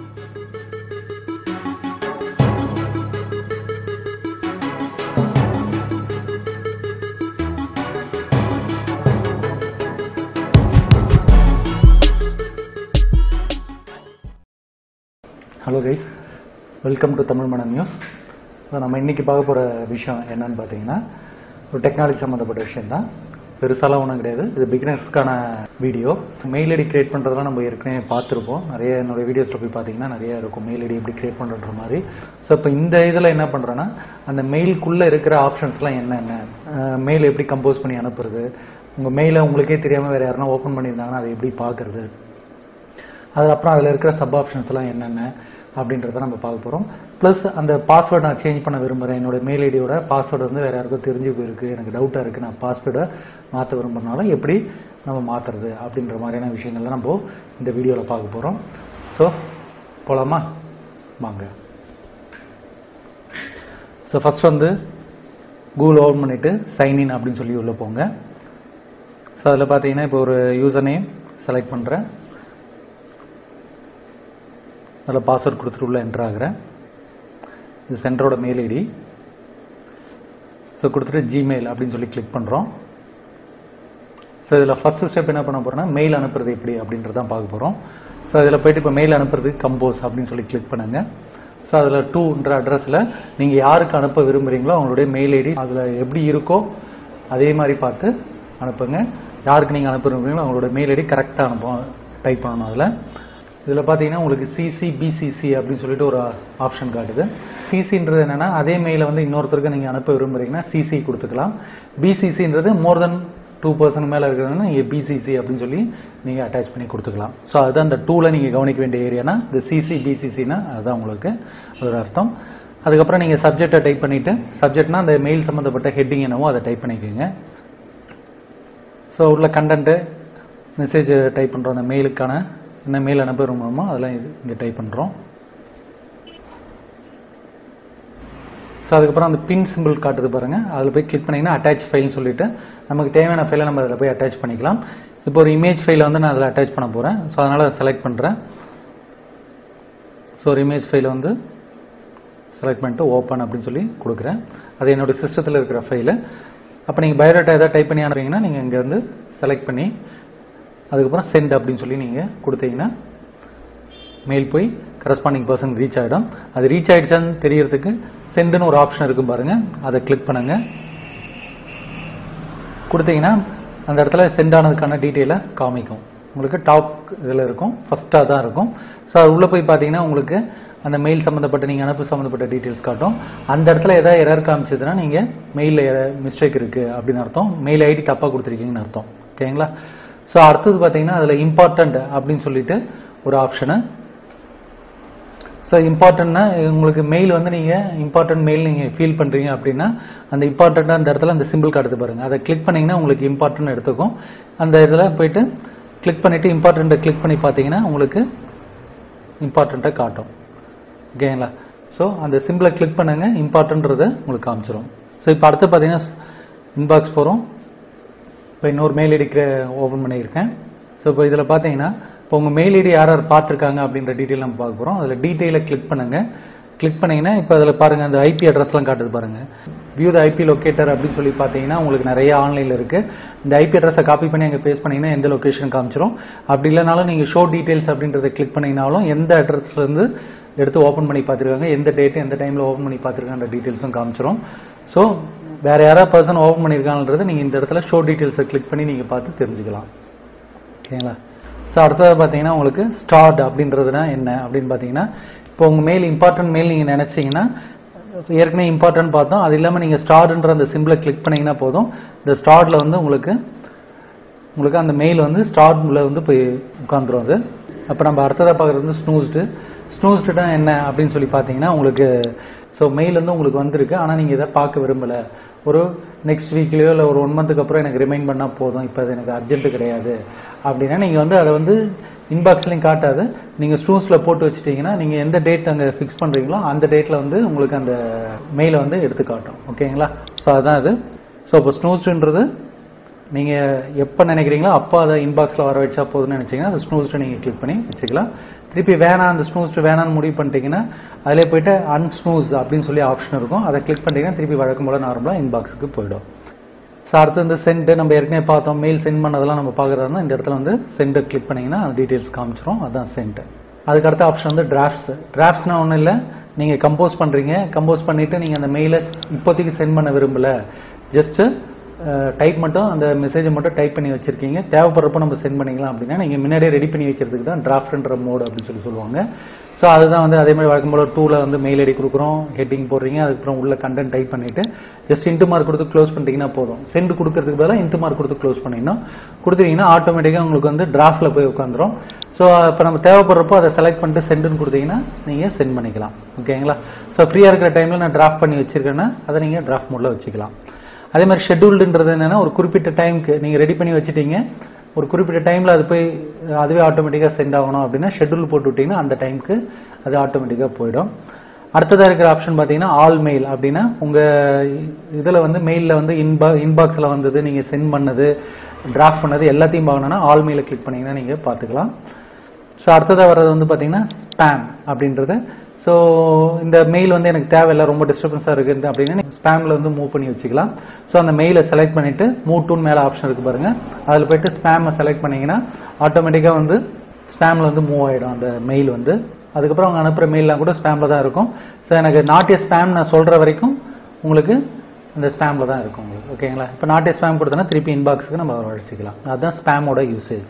hello guys welcome to Tamil மன news so நம்ம இன்னைக்கு பார்க்க போகிற விஷயம் என்னன்னு பார்த்தீங்கன்னா ஒரு டெக்னாலஜி சம்மந்தப்பட்ட விஷயம் தான் பெருசாலாம் ஒன்றும் கிடையாது இது பிகினர்ஸ்க்கான வீடியோ மெயில் ஐடி கிரியேட் பண்ணுறதுலாம் நம்ம ஏற்கனவே பார்த்துருப்போம் நிறைய என்னோட வீடியோஸில் போய் பார்த்தீங்கன்னா நிறைய இருக்கும் மெயில் ஐடி எப்படி கிரியேட் பண்ணுற மாதிரி ஸோ இப்போ இந்த இதில் என்ன பண்ணுறேன்னா அந்த மெயிலுக்குள்ளே இருக்கிற ஆப்ஷன்ஸ்லாம் என்னென்ன மெயில் எப்படி கம்போஸ் பண்ணி அனுப்புறது உங்கள் மெயிலை உங்களுக்கே தெரியாமல் வேறு யாருன்னா ஓப்பன் பண்ணியிருந்தாங்கன்னா அதை எப்படி பார்க்குறது அதுக்கப்புறம் அதில் இருக்கிற சப் ஆப்ஷன்ஸ்லாம் என்னென்ன அப்படின்றத நம்ம பார்க்க போகிறோம் ப்ளஸ் அந்த பாஸ்வேர்டு நான் சேஞ்ச் பண்ண விரும்புகிறேன் என்னோட மெயில் ஐடியோட பாஸ்வேர்டு வந்து வேறு யாருக்கும் தெரிஞ்சு போயிருக்கு எனக்கு டவுட்டாக இருக்குது நான் பாஸ்வேர்டை மாற்ற விரும்புறதுனால எப்படி நம்ம மாற்றுறது அப்படின்ற மாதிரியான விஷயங்கள்லாம் நம்ம இந்த வீடியோவில் பார்க்க போகிறோம் ஸோ போகலாமா வாங்க ஸோ ஃபஸ்ட் வந்து கூகுள் ஓப்பன் பண்ணிவிட்டு சைன்இன் அப்படின்னு சொல்லி உள்ளே போங்க ஸோ அதில் பார்த்தீங்கன்னா இப்போ ஒரு யூசர் நேம் செலக்ட் பண்ணுறேன் அதில் பாஸ்வேர்ட் கொடுத்துட்டு உள்ள என்ட்ரு ஆகிறேன் இது சென்டரோட மெயில் ஐடி ஸோ கொடுத்துட்டு ஜிமெயில் அப்படின்னு சொல்லி கிளிக் பண்ணுறோம் ஸோ இதில் ஃபஸ்ட்டு ஸ்டெப் என்ன பண்ண போகிறோம்னா மெயில் அனுப்புறது எப்படி அப்படின்றதான் பார்க்க போகிறோம் ஸோ அதில் போயிட்டு இப்போ மெயில் அனுப்புறது கம்போஸ் அப்படின்னு சொல்லி கிளிக் பண்ணுங்க ஸோ அதில் டூன்ற அட்ரஸில் நீங்கள் யாருக்கு அனுப்ப விரும்புகிறீங்களோ அவங்களுடைய மெயில் ஐடி அதில் எப்படி இருக்கோ அதே மாதிரி பார்த்து அனுப்புங்க யாருக்கு நீங்கள் அனுப்ப விரும்புகிறீங்களோ அவங்களோட மெயில் ஐடி கரெக்டாக அனுப்பணும் டைப் பண்ணணும் அதில் இதில் பார்த்தீங்கன்னா உங்களுக்கு சிசி பிசிசி அப்படின்னு சொல்லிட்டு ஒரு ஆப்ஷன் காட்டுது சிசின்றது என்னன்னா அதே மெயிலை வந்து இன்னொருத்தருக்கு நீங்கள் அனுப்ப விரும்புறீங்கன்னா சிசி கொடுத்துக்கலாம் பிசிசின்றது மோர் தென் டூ பர்சன்ட் மேலே இருக்கிறதுனா நீங்கள் பிசிசி அப்படின்னு சொல்லி நீங்கள் அட்டாச் பண்ணி கொடுத்துக்கலாம் ஸோ அதுதான் அந்த டூவில் நீங்கள் கவனிக்க வேண்டிய ஏரியானா இந்த சிசி பிசிசினா அதுதான் உங்களுக்கு அதோட அர்த்தம் அதுக்கப்புறம் நீங்கள் சப்ஜெக்டை டைப் பண்ணிவிட்டு சப்ஜெக்ட்னா அந்த மெயில் சம்மந்தப்பட்ட ஹெட்டிங் என்னவோ அதை டைப் பண்ணிக்கோங்க ஸோ உள்ள கண்டென்ட்டு மெசேஜ் டைப் பண்ணுறோம் அந்த மெயிலுக்கான என்ன மெயில் அனுப்ப விரும்புகிறோமோ அதெல்லாம் இது இங்கே டைப் பண்ணுறோம் ஸோ அதுக்கப்புறம் அந்த பின் சிம்பிள் காட்டுது பாருங்கள் அதில் போய் கிளிக் பண்ணிங்கன்னா அட்டாச் ஃபைல்னு சொல்லிட்டு நமக்கு தேவையான ஃபைலை நம்ம அதில் போய் அட்டாச் பண்ணிக்கலாம் இப்போ ஒரு இமேஜ் ஃபைலை வந்து நான் அதில் அட்டாச் பண்ண போகிறேன் ஸோ அதனால் அதை செலக்ட் பண்ணுறேன் ஸோ ஒரு இமேஜ் ஃபைலை வந்து செலக்ட் பண்ணிட்டு ஓப்பன் அப்படின்னு சொல்லி கொடுக்குறேன் அது என்னோடய சிஸ்டத்தில் இருக்கிற ஃபைலு அப்போ நீங்கள் பயோடேட்டா எதாவது டைப் பண்ணி அனுப்புறீங்கன்னா நீங்கள் இங்கே வந்து செலக்ட் பண்ணி அதுக்கப்புறம் சென்ட் அப்படின்னு சொல்லி நீங்கள் கொடுத்தீங்கன்னா மெயில் போய் கரஸ்பாண்டிங் பர்சன் ரீச் ஆகிடும் அது ரீச் ஆகிடுச்சான்னு தெரியறதுக்கு சென்டுன்னு ஒரு ஆப்ஷன் இருக்கும் பாருங்க அதை கிளிக் பண்ணுங்க கொடுத்தீங்கன்னா அந்த இடத்துல சென்ட் ஆனதுக்கான டீட்டெயிலை காமிக்கும் உங்களுக்கு டாப் இதில் இருக்கும் ஃபஸ்ட்டாக தான் இருக்கும் ஸோ அது உள்ளே போய் பார்த்தீங்கன்னா உங்களுக்கு அந்த மெயில் சம்மந்தப்பட்ட நீங்கள் அனுப்பு சம்மந்தப்பட்ட டீட்டெயில்ஸ் காட்டும் அந்த இடத்துல ஏதாவது எரர் காமிச்சதுன்னா நீங்கள் மெயிலில் மிஸ்டேக் இருக்குது அப்படின்னு அர்த்தம் மெயில் ஐடி தப்பாக கொடுத்துருக்கீங்கன்னு அர்த்தம் ஓகேங்களா ஸோ அடுத்தது பார்த்தீங்கன்னா அதில் இம்பார்ட்டண்ட் அப்படின்னு சொல்லிட்டு ஒரு ஆப்ஷனு ஸோ இம்பார்ட்டன்ட்னா உங்களுக்கு மெயில் வந்து நீங்கள் இம்பார்ட்டன்ட் மெயில் நீங்கள் ஃபீல் பண்ணுறீங்க அப்படின்னா அந்த இம்பார்ட்டண்ட்டாக அந்த இடத்துல அந்த சிம்பிள் காட்டுது பாருங்கள் அதை கிளிக் பண்ணிங்கன்னா உங்களுக்கு இம்பார்ட்டன்ட் எடுத்துக்கும் அந்த இதில் போயிட்டு கிளிக் பண்ணிவிட்டு இம்பார்ட்டண்ட்டை கிளிக் பண்ணி பார்த்தீங்கன்னா உங்களுக்கு இம்பார்ட்டண்ட்டை காட்டும் ஓகேங்களா ஸோ அந்த சிம்பிளை கிளிக் பண்ணுங்க இம்பார்ட்டன்றதை உங்களுக்கு காமிச்சிடும் ஸோ இப்போ அடுத்து பார்த்தீங்கன்னா இன்பாக்ஸ் போகிறோம் இப்போ இன்னொரு மெயில் ஐடி ஓப்பன் பண்ணியிருக்கேன் ஸோ இப்போ இதில் பார்த்தீங்கன்னா இப்போ உங்கள் மெயில் ஐடி யார் யார் பார்த்துருக்காங்க அப்படின்ற டீட்டெயில் நம்ம பார்க்க போகிறோம் அதில் டீட்டெயிலை கிளிக் பண்ணுங்கள் கிளிக் பண்ணிங்கன்னா இப்போ அதில் பாருங்கள் அந்த ஐபி அட்ரஸ்லாம் காட்டுது பாருங்கள் வியூ த ஐபி லொக்கேட்டர் அப்படின்னு சொல்லி பார்த்தீங்கன்னா உங்களுக்கு நிறைய ஆன்லைனில் இருக்குது இந்த ஐபி அட்ரஸை காப்பி பண்ணி அங்கே பேஸ்ட் பண்ணிங்கன்னா எந்த லொக்கேஷன் காமிச்சிரும் அப்படி இல்லைனாலும் நீங்கள் ஷோ டீட்டெயில்ஸ் அப்படின்றத கிளிக் பண்ணிங்கனாலும் எந்த அட்ரஸ்லேருந்து எடுத்து ஓப்பன் பண்ணி பார்த்துருக்காங்க எந்த டேட்டு எந்த டைமில் ஓப்பன் பண்ணி பார்த்துருக்காங்க டீட்டெயில்ஸும் காமிச்சிரும் ஸோ வேறு யாராவது பர்சன் ஓப்பன் பண்ணியிருக்காங்கன்றது நீங்கள் இந்த இடத்துல ஷோ டீட்டெயில்ஸை கிளிக் பண்ணி நீங்கள் பார்த்து தெரிஞ்சுக்கலாம் ஓகேங்களா ஸோ அடுத்தது பார்த்தீங்கன்னா உங்களுக்கு ஸ்டார்ட் அப்படின்றதுனா என்ன அப்படின்னு பார்த்தீங்கன்னா இப்போ உங்கள் மெயில் இம்பார்ட்டன்ட் மெயில் நீங்கள் நினச்சிங்கன்னா ஏற்கனவே இம்பார்ட்டன்ட் பார்த்தோம் அது இல்லாமல் நீங்கள் ஸ்டார்ட்ன்ற அந்த சிம்பிளை கிளிக் பண்ணிங்கன்னா போதும் இந்த ஸ்டார்ட்டில் வந்து உங்களுக்கு உங்களுக்கு அந்த மெயில் வந்து ஸ்டார்ட்ல வந்து போய் உட்காந்துரும் அது அப்போ நம்ம அடுத்ததாக பார்க்குறது வந்து ஸ்னூஸ்டு ஸ்னூஸ்டுனா என்ன அப்படின்னு சொல்லி பார்த்தீங்கன்னா உங்களுக்கு ஸோ மெயில் வந்து உங்களுக்கு வந்திருக்கு ஆனால் நீங்கள் இதை பார்க்க விரும்பலை ஒரு நெக்ஸ்ட் வீக்லேயோ இல்லை ஒரு ஒன் மந்த்துக்கு அப்புறம் எனக்கு ரிமைண்ட் பண்ணால் போதும் இப்போ அது எனக்கு அர்ஜென்ட் கிடையாது அப்படின்னா நீங்கள் வந்து அதை வந்து இன்பாக்ஸ்லையும் காட்டாது நீங்கள் ஸ்டூஸில் போட்டு வச்சுட்டீங்கன்னா நீங்கள் எந்த டேட் அங்கே ஃபிக்ஸ் பண்ணுறீங்களோ அந்த டேட்டில் வந்து உங்களுக்கு அந்த மெயிலை வந்து எடுத்து காட்டும் ஓகேங்களா ஸோ அதுதான் இது ஸோ இப்போ ஸ்னூஸ்டுன்றது நீங்கள் எப்போ நினைக்கிறீங்களோ அப்போ அதை இன்பாக்ஸில் வர வச்சா போதும்னு நினச்சிங்கன்னா அந்த ஸ்னூஸ்ட்டு நீங்கள் கிளிக் பண்ணி வச்சுக்கலாம் திருப்பி வேணாம் அந்த ஸ்னூஸ்ட்டு வேணாம்னு முடிவு பண்ணிட்டீங்கன்னா அதிலே போயிட்டு அன்ஸ்னூஸ் அப்படின்னு சொல்லி ஆப்ஷன் இருக்கும் அதை கிளிக் பண்ணிட்டீங்கன்னா திருப்பி வழக்கம் போல் நார்மலாக இன்பாக்ஸுக்கு போயிடும் ஸோ அடுத்து இந்த சென்ட் நம்ம ஏற்கனவே பார்த்தோம் மெயில் சென்ட் பண்ணதெல்லாம் நம்ம பார்க்குறதுனா இந்த இடத்துல வந்து சென்ட் கிளிக் பண்ணிங்கன்னா அந்த டீட்டெயில்ஸ் காமிச்சிரும் அதுதான் சென்ட் அதுக்கு அடுத்த ஆப்ஷன் வந்து டிராஃப்ட்ஸ் டிராஃப்ட்ஸ்னா ஒன்றும் இல்லை நீங்கள் கம்போஸ் பண்ணுறீங்க கம்போஸ் பண்ணிவிட்டு நீங்கள் அந்த மெயிலை இப்போதைக்கு சென்ட் பண்ண விரும்பல ஜஸ்ட்டு டைப் மட்டும் அந்த மெசேஜை மட்டும் டைப் பண்ணி வச்சிருக்கீங்க தேவைப்படுறப்ப நம்ம சென்ட் பண்ணிக்கலாம் அப்படின்னா நீங்கள் முன்னாடியே ரெடி பண்ணி வைக்கிறதுக்கு தான் டிராஃப்ட்ன்ற மோட் அப்படின்னு சொல்லி சொல்லுவாங்க ஸோ அதுதான் வந்து அதே மாதிரி வழக்கம் போல் டூவில் வந்து மெயில் ஐடி கொடுக்குறோம் ஹெட்டிங் போடுறீங்க அதுக்கப்புறம் உள்ள கண்டென்ட் டைப் பண்ணிவிட்டு ஜஸ்ட் இன்ட்டு மார்க் கொடுத்து க்ளோஸ் பண்ணிட்டீங்கன்னா போதும் சென்ட் கொடுக்கறதுக்கு பதிலாக இன்ட்டு மார்க் கொடுத்து க்ளோஸ் பண்ணிடணும் கொடுத்தீங்கன்னா ஆட்டோமேட்டிக்காக உங்களுக்கு வந்து டிராஃப்டில் போய் உட்காந்துரும் ஸோ இப்போ நம்ம தேவைப்படுறப்போ அதை செலக்ட் பண்ணிட்டு சென்டுன்னு கொடுத்தீங்கன்னா நீங்கள் சென்ட் பண்ணிக்கலாம் ஓகேங்களா ஸோ ஃப்ரீயாக இருக்கிற டைமில் நான் டிராஃப்ட் பண்ணி வச்சிருக்கேன்னா அதை நீங்கள் டிராஃப்ட் மோடில் வச்சுக்கலாம் அதே மாதிரி ஷெட்யூல்டுன்றது என்னன்னா ஒரு குறிப்பிட்ட டைமுக்கு நீங்கள் ரெடி பண்ணி வச்சுட்டீங்க ஒரு குறிப்பிட்ட டைமில் அது போய் அதுவே ஆட்டோமேட்டிக்காக சென்ட் ஆகணும் அப்படின்னா ஷெட்யூல் போட்டு விட்டிங்கன்னா அந்த டைமுக்கு அது ஆட்டோமேட்டிக்காக போயிடும் அடுத்ததாக இருக்கிற ஆப்ஷன் பார்த்தீங்கன்னா ஆல் மெயில் அப்படின்னா உங்கள் இதில் வந்து மெயிலில் வந்து இன்பா இன்பாக்ஸில் வந்தது நீங்கள் சென்ட் பண்ணது டிராஃப்ட் பண்ணது எல்லாத்தையும் பார்க்கணுன்னா ஆல் மெயிலை கிளிக் பண்ணிங்கன்னா நீங்கள் பார்த்துக்கலாம் ஸோ அடுத்ததாக வர்றது வந்து பார்த்தீங்கன்னா ஸ்பேம் அப்படின்றது ஸோ இந்த மெயில் வந்து எனக்கு தேவையில்லை ரொம்ப டிஸ்டர்பன்ஸாக இருக்குது அப்படின்னா நீங்கள் ஸ்பேமில் வந்து மூவ் பண்ணி வச்சுக்கலாம் ஸோ அந்த மெயிலை செலக்ட் பண்ணிவிட்டு மூவ் டூன் மேலே ஆப்ஷன் இருக்குது பாருங்கள் அதில் போயிட்டு ஸ்பேமை செலக்ட் பண்ணிங்கன்னா ஆட்டோமேட்டிக்காக வந்து ஸ்பேமில் வந்து மூவ் ஆகிடும் அந்த மெயில் வந்து அதுக்கப்புறம் அவங்க அனுப்புகிற மெயிலாம் கூட ஸ்பேமில் தான் இருக்கும் ஸோ எனக்கு நாட்டிய ஸ்பேம் நான் சொல்கிற வரைக்கும் உங்களுக்கு இந்த ஸ்பேமில் தான் இருக்கும் உங்களுக்கு ஓகேங்களா இப்போ நாட்டிய ஸ்பேம் கொடுத்தோன்னா திருப்பி இன்பாக்ஸுக்கு நம்ம வச்சுக்கலாம் அதுதான் ஸ்பேமோட யூசேஜ்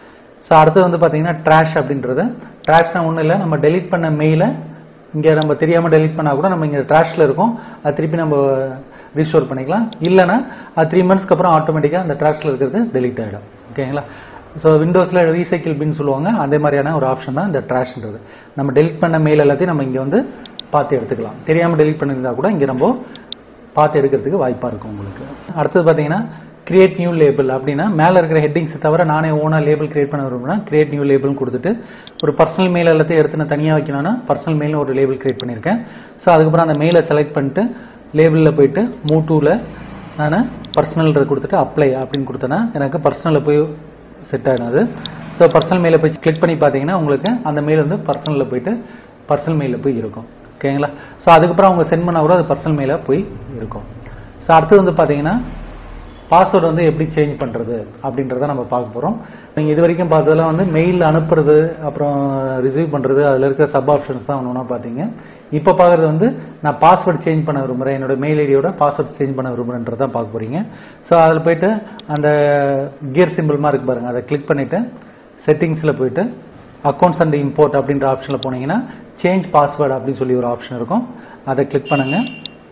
ஸோ அடுத்தது வந்து பார்த்தீங்கன்னா ட்ராஷ் அப்படின்றது ட்ராஷ்னா ஒன்றும் இல்லை நம்ம டெலீட் பண்ண மெயிலை இங்கே நம்ம தெரியாமல் டெலீட் பண்ணால் கூட நம்ம இங்கே ட்ராஷில் இருக்கும் அது திருப்பி நம்ம ரீஸ்டோர் பண்ணிக்கலாம் இல்லைன்னா அது த்ரீ மந்த்ஸ்க்கு அப்புறம் ஆட்டோமேட்டிக்காக அந்த ட்ராஷில் இருக்கிறது டெலீட் ஆகிடும் ஓகேங்களா ஸோ விண்டோஸில் ரீசைக்கிள் பின் சொல்லுவாங்க அதே மாதிரியான ஒரு ஆப்ஷன் தான் இந்த ட்ராஷ்ன்றது நம்ம டெலிட் பண்ண மெயில் எல்லாத்தையும் நம்ம இங்கே வந்து பார்த்து எடுத்துக்கலாம் தெரியாமல் டெலிட் பண்ணியிருந்தா கூட இங்கே நம்ம பார்த்து எடுக்கிறதுக்கு வாய்ப்பாக இருக்கும் உங்களுக்கு அடுத்தது பார்த்தீங்கன்னா கிரியேட் நியூ லேபிள் அப்படின்னா மேலே இருக்கிற ஹெட்டிங்ஸ் தவிர நானே ஓனாக லேபிள் கிரியேட் பண்ண விரும்புனா கிரியேட் நியூ லேபிள் கொடுத்துட்டு ஒரு பர்சனல் மெயில் எல்லாத்தையும் எடுத்து நான் தனியாக வைக்கணும்னா பர்சனல் மெயில் ஒரு லேபிள் கிரியேட் பண்ணியிருக்கேன் ஸோ அதுக்கப்புறம் அந்த மெயிலை செலக்ட் பண்ணிட்டு லேபிளில் போயிட்டு மூ டூவில் நான் பர்சனல் கொடுத்துட்டு அப்ளை அப்படின்னு கொடுத்தேன்னா எனக்கு பர்சனலில் போய் செட் ஆகிடும் அது ஸோ பர்சனல் மெயிலை போய் கிளிக் பண்ணி பார்த்தீங்கன்னா உங்களுக்கு அந்த மெயில் வந்து பர்சனலில் போயிட்டு பர்சனல் மெயிலில் போய் இருக்கும் ஓகேங்களா ஸோ அதுக்கப்புறம் அவங்க சென்ட் பண்ண கூட அது பர்சனல் மெயிலாக போய் இருக்கும் ஸோ அடுத்தது வந்து பார்த்தீங்கன்னா பாஸ்வேர்டு வந்து எப்படி சேஞ்ச் பண்ணுறது அப்படின்றத நம்ம பார்க்க போகிறோம் நீங்கள் இது வரைக்கும் பார்த்ததெல்லாம் வந்து மெயில் அனுப்புறது அப்புறம் ரிசீவ் பண்ணுறது அதில் இருக்கிற சப் ஆப்ஷன்ஸ் தான் ஒன்று ஒன்றா பார்த்தீங்க இப்போ பார்க்குறது வந்து நான் பாஸ்வேர்டு சேஞ்ச் பண்ண விரும்புகிறேன் என்னோட மெயில் ஐடியோட பாஸ்வேர்ட் சேஞ்ச் பண்ண விரும்புகிறேன்றது தான் பார்க்க போகிறீங்க ஸோ அதில் போயிட்டு அந்த கியர் சிம்பிள் மாதிரி இருக்கு பாருங்கள் அதை கிளிக் பண்ணிவிட்டு செட்டிங்ஸில் போயிட்டு அக்கௌண்ட்ஸ் அண்ட் இம்போர்ட் அப்படின்ற ஆப்ஷனில் போனீங்கன்னா சேஞ்ச் பாஸ்வேர்டு அப்படின்னு சொல்லி ஒரு ஆப்ஷன் இருக்கும் அதை கிளிக் பண்ணுங்கள்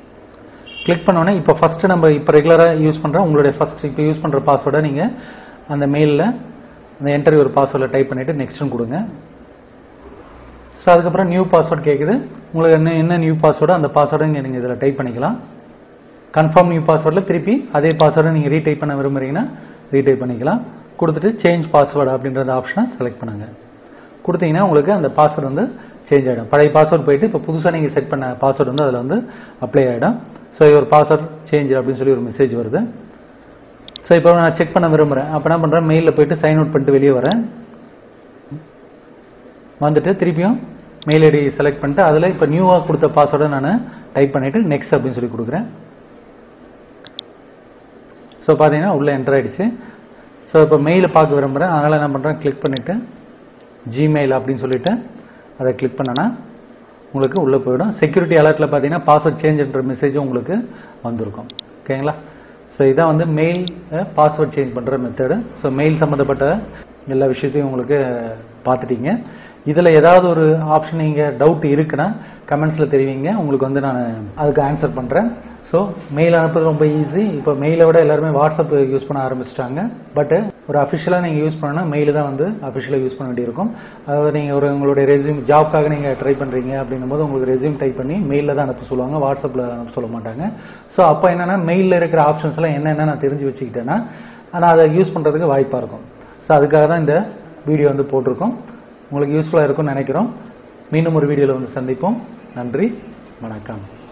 கிளிக் பண்ணோன்னே இப்போ ஃபஸ்ட்டு நம்ம இப்போ ரெகுலராக யூஸ் பண்ணுற உங்களுடைய ஃபஸ்ட் இப்போ யூஸ் பண்ணுற பாஸ்வேர்டை நீங்கள் அந்த மெயிலில் அந்த என்டர் ஒரு பாஸ்வேர்டை டைப் பண்ணிவிட்டு நெக்ஸ்ட்னு கொடுங்க ஸோ அதுக்கப்புறம் நியூ பாஸ்வேர்ட் கேட்குது உங்களுக்கு என்ன என்ன நியூ பாஸ்வேர்டோ அந்த பாஸ்வேர்டை நீங்கள் இதில் டைப் பண்ணிக்கலாம் கன்ஃபார்ம் நியூ பாஸ்வேர்டில் திருப்பி அதே பாஸ்வேர்டை நீங்கள் ரீடைப் பண்ண விரும்புறீங்கன்னா ரீடைப் பண்ணிக்கலாம் கொடுத்துட்டு சேஞ்ச் பாஸ்வேர்டு அப்படின்ற ஆப்ஷனை செலக்ட் பண்ணுங்கள் கொடுத்தீங்கன்னா உங்களுக்கு அந்த பாஸ்வேர்டு வந்து சேஞ்ச் ஆகிடும் பழைய பாஸ்வேர்டு போயிட்டு இப்போ புதுசாக நீங்கள் செட் பண்ண பாஸ்வேர்டு வந்து அதில் வந்து அப்ளை ஆகிடும் ஸோ ஒரு பாஸ்வேர்ட் சேஞ்ச் அப்படின்னு சொல்லி ஒரு மெசேஜ் வருது ஸோ இப்போ நான் செக் பண்ண விரும்புகிறேன் அப்போ என்ன பண்ணுறேன் மெயிலில் போயிட்டு சைன் அவுட் பண்ணிட்டு வெளியே வரேன் வந்துட்டு திருப்பியும் மெயில் ஐடி செலக்ட் பண்ணிட்டு அதில் இப்போ நியூவாக கொடுத்த பாஸ்வேர்டை நான் டைப் பண்ணிவிட்டு நெக்ஸ்ட் அப்படின்னு சொல்லி கொடுக்குறேன் ஸோ பார்த்தீங்கன்னா உள்ளே என்டர் ஆகிடுச்சு ஸோ இப்போ மெயிலை பார்க்க விரும்புகிறேன் அதனால் என்ன பண்ணுறேன் கிளிக் பண்ணிவிட்டு ஜிமெயில் அப்படின்னு சொல்லிட்டு அதை கிளிக் பண்ணனா உங்களுக்கு உள்ளே போயிடும் செக்யூரிட்டி அலர்ட்டில் பார்த்தீங்கன்னா பாஸ்வேர்ட் சேஞ்சுன்ற மெசேஜும் உங்களுக்கு வந்திருக்கும் ஓகேங்களா ஸோ இதான் வந்து மெயில் பாஸ்வேர்ட் சேஞ்ச் பண்ணுற மெத்தடு ஸோ மெயில் சம்மந்தப்பட்ட எல்லா விஷயத்தையும் உங்களுக்கு பார்த்துட்டீங்க இதில் ஏதாவது ஒரு ஆப்ஷன் நீங்கள் டவுட் இருக்குன்னா கமெண்ட்ஸில் தெரிவிங்க உங்களுக்கு வந்து நான் அதுக்கு ஆன்சர் பண்ணுறேன் ஸோ மெயில் அனுப்புறது ரொம்ப ஈஸி இப்போ மெயிலை விட எல்லாருமே வாட்ஸ்அப் யூஸ் பண்ண ஆரம்பிச்சிட்டாங்க பட் ஒரு அஃபிஷியலாக நீங்கள் யூஸ் பண்ணனா மெயில் தான் வந்து அஃபிஷியலாக யூஸ் பண்ண வேண்டியிருக்கும் அதாவது நீங்கள் ஒரு உங்களுடைய ரெஸ்யூம் ஜாப்க்காக நீங்கள் ட்ரை பண்ணுறீங்க அப்படின்னும் போது உங்களுக்கு ரெஸ்யூம் டைப் பண்ணி மெயிலில் தான் அனுப்ப சொல்லுவாங்க வாட்ஸ்அப்பில் அனுப்ப சொல்ல மாட்டாங்க ஸோ அப்போ என்னென்னா மெயிலில் இருக்கிற ஆப்ஷன்ஸ்லாம் என்னென்ன நான் தெரிஞ்சு வச்சுக்கிட்டேன்னா நான் அதை யூஸ் பண்ணுறதுக்கு வாய்ப்பாக இருக்கும் ஸோ அதுக்காக தான் இந்த வீடியோ வந்து போட்டிருக்கோம் உங்களுக்கு யூஸ்ஃபுல்லாக இருக்கும்னு நினைக்கிறோம் மீண்டும் ஒரு வீடியோவில் வந்து சந்திப்போம் நன்றி வணக்கம்